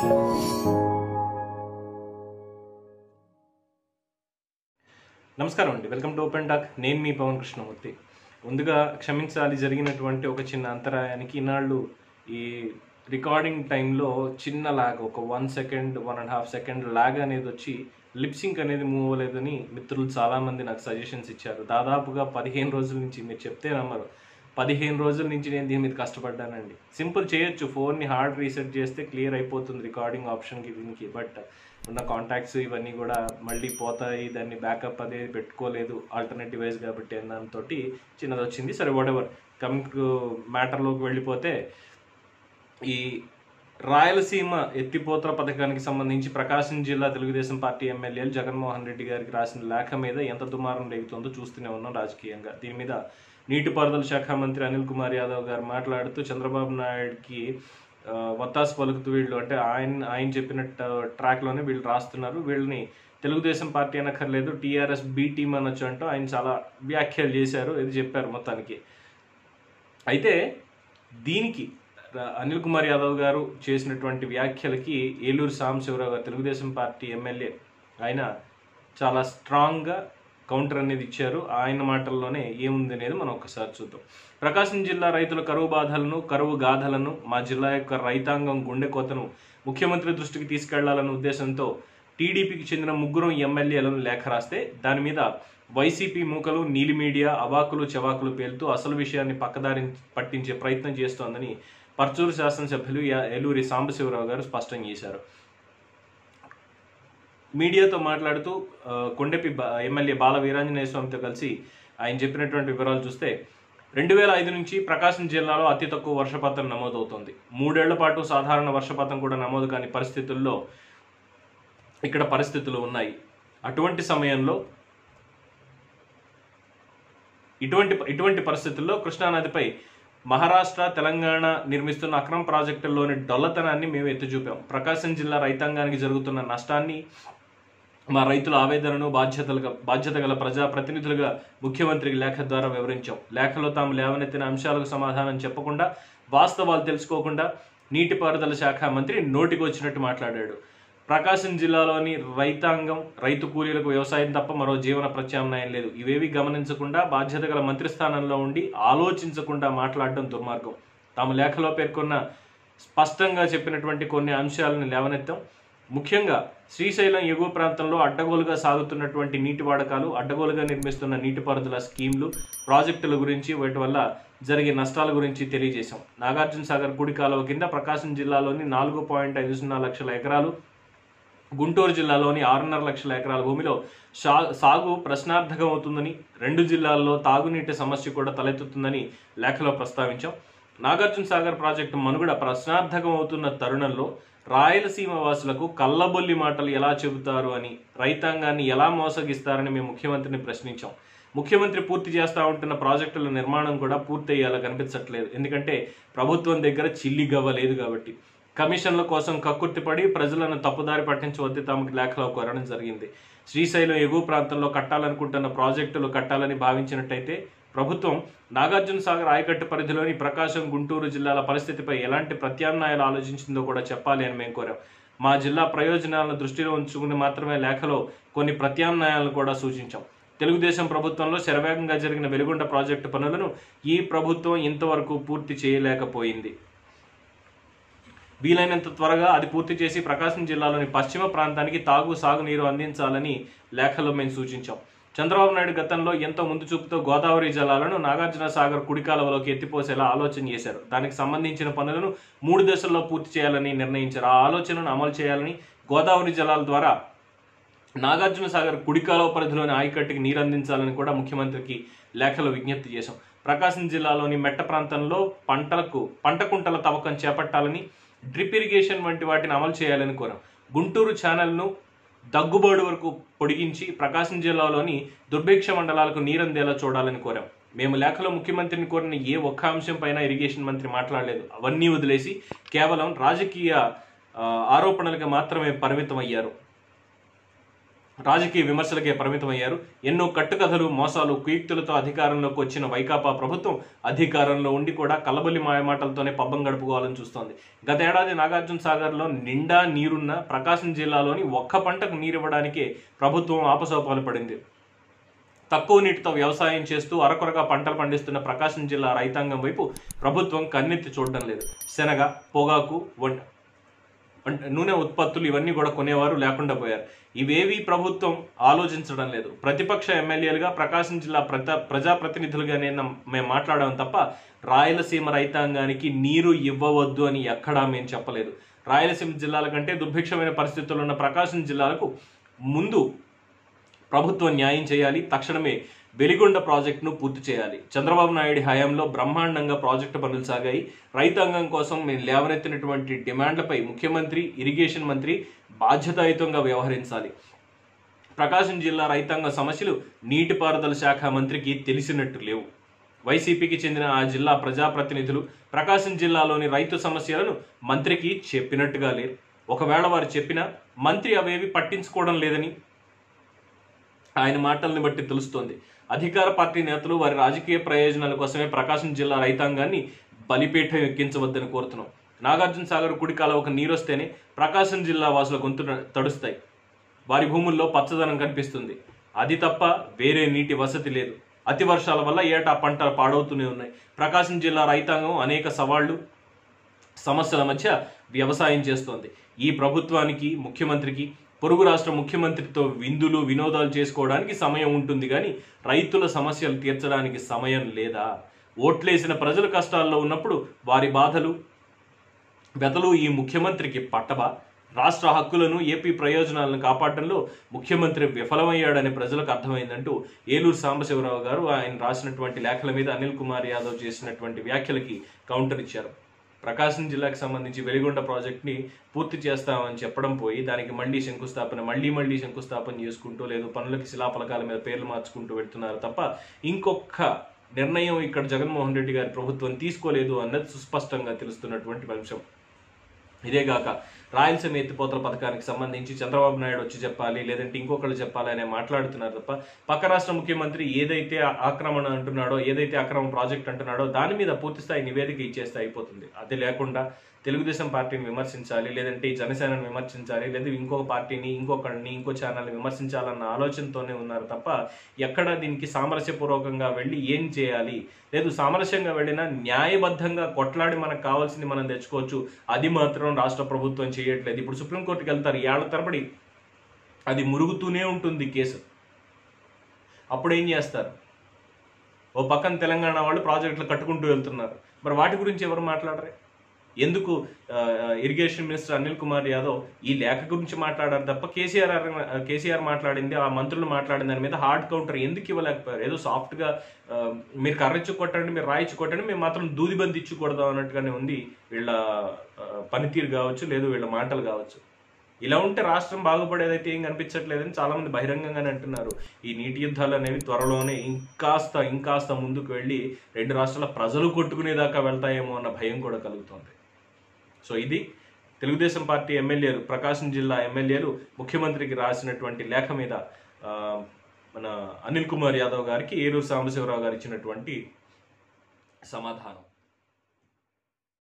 నమస్కారం అండి welcome to open talk నేను మీ పవన్ కృష్ణమూర్తి ముందుగా క్షమించాలి జరిగినటువంటి ఒక చిన్న అంతరాయానికి ఇన్నాళ్ళు ఈ రికార్డింగ్ టైంలో చిన్న లాగ్ ఒక one second one and half second lag అనేది వచ్చి లిప్సింక్ అనేది మూవ్ అవ్వలేదని మిత్రులు చాలామంది నాకు సజెషన్స్ ఇచ్చారు దాదాపుగా పదిహేను రోజుల నుంచి మీరు చెప్తే నమ్మరు పదిహేను రోజుల నుంచి నేను దీని మీద కష్టపడ్డానండి సింపుల్ చేయొచ్చు ఫోన్ని హార్డ్ రీసెట్ చేస్తే క్లియర్ అయిపోతుంది రికార్డింగ్ ఆప్షన్కి దీనికి బట్ ఉన్న కాంటాక్ట్స్ ఇవన్నీ కూడా మళ్ళీ పోతాయి దాన్ని బ్యాకప్ అదే పెట్టుకోలేదు ఆల్టర్నేటివ్ వైజ్ కాబట్టి అన్న దాంతో చిన్నది వచ్చింది సరే వాట్ ఎవర్ కమింగ్ మ్యాటర్లోకి వెళ్ళిపోతే ఈ రాయలసీమ ఎత్తిపోతల పథకానికి సంబంధించి ప్రకాశం జిల్లా తెలుగుదేశం పార్టీ ఎమ్మెల్యేలు జగన్మోహన్ రెడ్డి గారికి రాసిన లేఖ మీద ఎంత దుమారం రేగుతుందో చూస్తూనే ఉన్నాం రాజకీయంగా దీని మీద నీటిపారుదల శాఖ మంత్రి అనిల్ కుమార్ యాదవ్ గారు మాట్లాడుతూ చంద్రబాబు నాయుడుకి ఆ, వత్తాసు పలుకుతూ వీళ్ళు అంటే ఆయన ఆయన చెప్పిన ట్రాక్లోనే వీళ్ళు రాస్తున్నారు వీళ్ళని తెలుగుదేశం పార్టీ అనక్కర్లేదు టీఆర్ఎస్ బి టీం అనొచ్చు అంటూ ఆయన చాలా వ్యాఖ్యలు చేశారు ఇది చెప్పారు మొత్తానికి అయితే దీనికి ర- అనిల్ కుమార్ యాదవ్ గారు చేసినటువంటి వ్యాఖ్యలకి ఏలూరు సాంబశివరావు గారు తెలుగుదేశం పార్టీ ఎమ్మెల్యే ఆయన చాలా స్ట్రాంగ్గా కౌంటర్ అనేది ఇచ్చారు ఆయన మాటల్లోనే ఏముంది అనేది మనం ఒకసారి చూద్దాం ప్రకాశం జిల్లా రైతుల కరువు బాధలను కరువు గాథలను మా జిల్లా యొక్క రైతాంగం గుండె కోతను ముఖ్యమంత్రి దృష్టికి తీసుకెళ్లాలన్న ఉద్దేశంతో టీడీపీకి చెందిన ముగ్గురు ఎమ్మెల్యేలను లేఖ రాస్తే దాని మీద వైసీపీ మూకలు నీలి మీడియా అవాకులు చెవాకులు పేలుతూ అసలు విషయాన్ని పక్కదారి పట్టించే ప్రయత్నం చేస్తోందని పర్చూరు శాసనసభ్యులు యా- ఏలూరి సాంబశివరావు గారు స్పష్టం చేశారు మీడియాతో మాట్లాడుతూ ఆ, కొండెపి బా- ఎమ్మెల్యే బాల వీరాంజనేయ స్వామితో కలిసి ఆయన చెప్పినటువంటి వివరాలు చూస్తే రెండు వేల ఐదు నుంచి ప్రకాశం జిల్లాలో అతి తక్కువ వర్షపాతం నమోదవుతోంది మూడేళ్ల పాటు సాధారణ వర్షపాతం కూడా నమోదు కాని పరిస్థితుల్లో ఇక్కడ పరిస్థితులు ఉన్నాయి అటువంటి సమయంలో ఇటువంటి ఇటువంటి పరిస్థితుల్లో కృష్ణానదిపై మహారాష్ట్ర తెలంగాణ నిర్మిస్తున్న అక్రమ ప్రాజెక్టుల్లోని డొల్లతనాన్ని మేము ఎత్తి చూపాం ప్రకాశం జిల్లా రైతాంగానికి జరుగుతున్న నష్టాన్ని మా రైతుల ఆవేదనను బాధ్యతలుగా బాధ్యత గల ప్రజా ప్రతినిధులుగా ముఖ్యమంత్రికి లేఖ ద్వారా వివరించాం లేఖలో తాము లేవనెత్తిన అంశాలకు సమాధానం చెప్పకుండా వాస్తవాలు తెలుసుకోకుండా నీటిపారుదల శాఖ మంత్రి నోటికి వచ్చినట్టు మాట్లాడాడు ప్రకాశం జిల్లాలోని రైతాంగం రైతు కూలీలకు వ్యవసాయం తప్ప మరో జీవన ప్రత్యామ్నాయం లేదు ఇవేవి గమనించకుండా బాధ్యత గల మంత్రి స్థానంలో ఉండి ఆలోచించకుండా మాట్లాడడం దుర్మార్గం తాము లేఖలో పేర్కొన్న స్పష్టంగా చెప్పినటువంటి కొన్ని అంశాలను లేవనెత్తాం ముఖ్యంగా శ్రీశైలం ఎగువ ప్రాంతంలో అడ్డగోలుగా సాగుతున్నటువంటి నీటి వాడకాలు అడ్డగోలుగా నిర్మిస్తున్న నీటిపారుదల స్కీమ్లు ప్రాజెక్టుల గురించి వాటి వల్ల జరిగే నష్టాల గురించి తెలియజేశాం నాగార్జున సాగర్ కుడి కాలువ కింద ప్రకాశం జిల్లాలోని నాలుగు పాయింట్ ఐదు సున్నా లక్షల ఎకరాలు గుంటూరు జిల్లాలోని ఆరున్నర లక్షల ఎకరాల భూమిలో షా సాగు ప్రశ్నార్థకం అవుతుందని రెండు జిల్లాల్లో తాగునీటి సమస్య కూడా తలెత్తుతుందని లేఖలో ప్రస్తావించాం నాగార్జున సాగర్ ప్రాజెక్టు మనుగడ ప్రశ్నార్థకం అవుతున్న తరుణంలో రాయలసీమ వాసులకు కళ్ళబొల్లి మాటలు ఎలా చెబుతారు అని రైతాంగాన్ని ఎలా మోసగిస్తారని మేము ముఖ్యమంత్రిని ప్రశ్నించాం ముఖ్యమంత్రి పూర్తి చేస్తా ఉంటున్న ప్రాజెక్టుల నిర్మాణం కూడా పూర్తి అయ్యేలా కనిపించట్లేదు ఎందుకంటే ప్రభుత్వం దగ్గర చిల్లి గవ్వ లేదు కాబట్టి కమిషన్ల కోసం కక్కుర్తిపడి ప్రజలను తప్పుదారి పట్టించవద్దు తమకు లేఖలో కోరడం జరిగింది శ్రీశైలం ఎగువ ప్రాంతంలో కట్టాలనుకుంటున్న ప్రాజెక్టులు కట్టాలని భావించినట్టయితే ప్రభుత్వం నాగార్జున సాగర్ ఆయకట్టు పరిధిలోని ప్రకాశం గుంటూరు జిల్లాల పరిస్థితిపై ఎలాంటి ప్రత్యామ్నాయాలు ఆలోచించిందో కూడా చెప్పాలి అని మేము కోరాం మా జిల్లా ప్రయోజనాలను దృష్టిలో ఉంచుకుని మాత్రమే లేఖలో కొన్ని ప్రత్యామ్నాయాలను కూడా సూచించాం తెలుగుదేశం ప్రభుత్వంలో శరవేగంగా జరిగిన వెలుగొండ ప్రాజెక్టు పనులను ఈ ప్రభుత్వం ఇంతవరకు పూర్తి చేయలేకపోయింది వీలైనంత త్వరగా అది పూర్తి చేసి ప్రకాశం జిల్లాలోని పశ్చిమ ప్రాంతానికి తాగు సాగునీరు అందించాలని లేఖలో మేము సూచించాం చంద్రబాబు నాయుడు గతంలో ఎంతో ముందు చూపుతో గోదావరి జలాలను నాగార్జున సాగర్ కుడి కాలువలోకి ఎత్తిపోసేలా ఆలోచన చేశారు దానికి సంబంధించిన పనులను మూడు దశల్లో పూర్తి చేయాలని నిర్ణయించారు ఆ ఆలోచనను అమలు చేయాలని గోదావరి జలాల ద్వారా నాగార్జున సాగర్ కుడి కాలువ పరిధిలోని ఆయకట్టుకి నీరు అందించాలని కూడా ముఖ్యమంత్రికి లేఖలో విజ్ఞప్తి చేశాం ప్రకాశం జిల్లాలోని మెట్ట ప్రాంతంలో పంటలకు పంట కుంటల తవ్వకం చేపట్టాలని డ్రిప్ ఇరిగేషన్ వంటి వాటిని అమలు చేయాలని కోరాం గుంటూరు ఛానల్ను దగ్గుబాడు వరకు పొడిగించి ప్రకాశం జిల్లాలోని దుర్భిక్ష మండలాలకు నీరందేలా చూడాలని కోరాం మేము లేఖలో ముఖ్యమంత్రిని కోరిన ఏ ఒక్క అంశం పైన ఇరిగేషన్ మంత్రి మాట్లాడలేదు అవన్నీ వదిలేసి కేవలం రాజకీయ ఆ, ఆరోపణలకు మాత్రమే పరిమితం అయ్యారు రాజకీయ విమర్శలకే పరిమితమయ్యారు ఎన్నో కట్టుకథలు మోసాలు కుయుక్తులతో అధికారంలోకి వచ్చిన వైకాపా ప్రభుత్వం అధికారంలో ఉండి కూడా కలబలి మాయమాటలతోనే పబ్బం గడుపుకోవాలని చూస్తోంది గతేడాది నాగార్జున సాగర్లో నిండా నీరున్న ప్రకాశం జిల్లాలోని ఒక్క పంటకు నీరివ్వడానికే ప్రభుత్వం ఆపసోపాలు పడింది తక్కువ నీటితో వ్యవసాయం చేస్తూ అరకొరగా పంటలు పండిస్తున్న ప్రకాశం జిల్లా రైతాంగం వైపు ప్రభుత్వం కన్నెత్తి చూడడం లేదు శనగ పొగాకు వంట అంటే నూనె ఉత్పత్తులు ఇవన్నీ కూడా కొనేవారు లేకుండా పోయారు ఇవేవి ప్రభుత్వం ఆలోచించడం లేదు ప్రతిపక్ష ఎమ్మెల్యేలుగా ప్రకాశం జిల్లా ప్రజా ప్రజాప్రతినిధులుగా నేను మేము మాట్లాడాం తప్ప రాయలసీమ రైతాంగానికి నీరు ఇవ్వవద్దు అని ఎక్కడా మేము చెప్పలేదు రాయలసీమ జిల్లాల కంటే దుర్భిక్షమైన పరిస్థితుల్లో ఉన్న ప్రకాశం జిల్లాలకు ముందు ప్రభుత్వం న్యాయం చేయాలి తక్షణమే వెలిగొండ ప్రాజెక్టును పూర్తి చేయాలి చంద్రబాబు నాయుడు హయాంలో బ్రహ్మాండంగా ప్రాజెక్టు పనులు సాగాయి రైతాంగం కోసం మేము లేవనెత్తినటువంటి డిమాండ్లపై ముఖ్యమంత్రి ఇరిగేషన్ మంత్రి బాధ్యతాయుతంగా వ్యవహరించాలి ప్రకాశం జిల్లా రైతాంగ సమస్యలు నీటిపారుదల శాఖ మంత్రికి తెలిసినట్టు లేవు వైసీపీకి చెందిన ఆ జిల్లా ప్రజాప్రతినిధులు ప్రకాశం జిల్లాలోని రైతు సమస్యలను మంత్రికి చెప్పినట్టుగా లేరు ఒకవేళ వారు చెప్పినా మంత్రి అవేవి పట్టించుకోవడం లేదని ఆయన మాటల్ని బట్టి తెలుస్తోంది అధికార పార్టీ నేతలు వారి రాజకీయ ప్రయోజనాల కోసమే ప్రకాశం జిల్లా రైతాంగాన్ని బలిపీఠం ఎక్కించవద్దని కోరుతున్నాం నాగార్జున సాగర్ కుడి కాలువకు నీరొస్తేనే ప్రకాశం జిల్లా వాసుల గొంతు తడుస్తాయి వారి భూముల్లో పచ్చదనం కనిపిస్తుంది అది తప్ప వేరే నీటి వసతి లేదు అతి వర్షాల వల్ల ఏటా పంటలు పాడవుతూనే ఉన్నాయి ప్రకాశం జిల్లా రైతాంగం అనేక సవాళ్లు సమస్యల మధ్య వ్యవసాయం చేస్తోంది ఈ ప్రభుత్వానికి ముఖ్యమంత్రికి పొరుగు రాష్ట్ర ముఖ్యమంత్రితో విందులు వినోదాలు చేసుకోవడానికి సమయం ఉంటుంది కానీ రైతుల సమస్యలు తీర్చడానికి సమయం లేదా ఓట్లేసిన ప్రజల కష్టాల్లో ఉన్నప్పుడు వారి బాధలు బెదలు ఈ ముఖ్యమంత్రికి పట్టబా రాష్ట్ర హక్కులను ఏపీ ప్రయోజనాలను కాపాడడంలో ముఖ్యమంత్రి విఫలమయ్యాడని ప్రజలకు అర్థమైందంటూ ఏలూరు సాంబశివరావు గారు ఆయన రాసినటువంటి లేఖల మీద అనిల్ కుమార్ యాదవ్ చేసినటువంటి వ్యాఖ్యలకి కౌంటర్ ఇచ్చారు ప్రకాశం జిల్లాకు సంబంధించి వెలిగొండ ప్రాజెక్ట్ని పూర్తి చేస్తామని చెప్పడం పోయి దానికి మళ్ళీ శంకుస్థాపన మళ్ళీ మళ్ళీ శంకుస్థాపన చేసుకుంటూ లేదు పనులకి శిలాఫలకాల మీద పేర్లు మార్చుకుంటూ పెడుతున్నారు తప్ప ఇంకొక నిర్ణయం ఇక్కడ జగన్మోహన్ రెడ్డి గారి ప్రభుత్వం తీసుకోలేదు అన్నది సుస్పష్టంగా తెలుస్తున్నటువంటి అంశం ఇదేగాక రాయలసీమ ఎత్తిపోతల పథకానికి సంబంధించి చంద్రబాబు నాయుడు వచ్చి చెప్పాలి లేదంటే ఇంకొకళ్ళు చెప్పాలి అనే మాట్లాడుతున్నారు తప్ప పక్క రాష్ట్ర ముఖ్యమంత్రి ఏదైతే ఆ- ఆక్రమణ అంటున్నాడో ఏదైతే అక్రమ ప్రాజెక్ట్ అంటున్నాడో దాని మీద పూర్తి స్థాయి నివేదిక ఇచ్చేస్తే అయిపోతుంది అది లేకుండా తెలుగుదేశం పార్టీని విమర్శించాలి లేదంటే ఈ జనసేనని విమర్శించాలి లేదా ఇంకొక పార్టీని ఇంకొకరిని ఇంకో ఛానల్ని విమర్శించాలన్న ఆలోచనతోనే ఉన్నారు తప్ప ఎక్కడ దీనికి సామరస్యపూర్వకంగా వెళ్ళి ఏం చేయాలి లేదు సామరస్యంగా వెళ్ళినా న్యాయబద్ధంగా కొట్లాడి మనకు కావాల్సింది మనం తెచ్చుకోవచ్చు అది మాత్రం రాష్ట్ర ప్రభుత్వం చేయట్లేదు ఇప్పుడు సుప్రీంకోర్టుకి వెళ్తారు ఏళ్ల తరబడి అది మురుగుతూనే ఉంటుంది కేసు అప్పుడు ఏం చేస్తారు ఓ పక్కన తెలంగాణ వాళ్ళు ప్రాజెక్టులు కట్టుకుంటూ వెళ్తున్నారు మరి వాటి గురించి ఎవరు మాట్లాడరే ఎందుకు ఆ, ఇరిగేషన్ మినిస్టర్ అనిల్ కుమార్ యాదవ్ ఈ లేఖ గురించి మాట్లాడారు తప్ప కేసీఆర్ అర- కేసీఆర్ మాట్లాడింది ఆ మంత్రులు మాట్లాడిన దాని మీద హార్డ్ కౌంటర్ ఎందుకు ఇవ్వలేకపోయారు ఏదో సాఫ్ట్గా ఆ, మీరు కర్రిచ్చి కొట్టండి మీరు రాయిచ్చి కొట్టండి మేము మాత్రం దూదిబంది ఇచ్చి కొడదాం అన్నట్టుగానే ఉంది వీళ్ళ ఆ, పనితీరు కావచ్చు లేదు వీళ్ళ మాటలు కావచ్చు ఇలా ఉంటే రాష్ట్రం బాగుపడేదైతే ఏం కనిపించట్లేదని చాలా మంది బహిరంగంగానే అంటున్నారు ఈ నీటి యుద్ధాలు అనేవి త్వరలోనే ఇంకాస్త ఇంకాస్త ముందుకు వెళ్ళి రెండు రాష్ట్రాల ప్రజలు కొట్టుకునేదాకా వెళ్తాయేమో అన్న భయం కూడా కలుగుతోంది సో ఇది తెలుగుదేశం పార్టీ ఎమ్మెల్యేలు ప్రకాశం జిల్లా ఎమ్మెల్యేలు ముఖ్యమంత్రికి రాసినటువంటి లేఖ మీద ఆ, మన అనిల్ కుమార్ యాదవ్ గారికి ఏలూరు సాంబశివరావు గారు ఇచ్చినటువంటి సమాధానం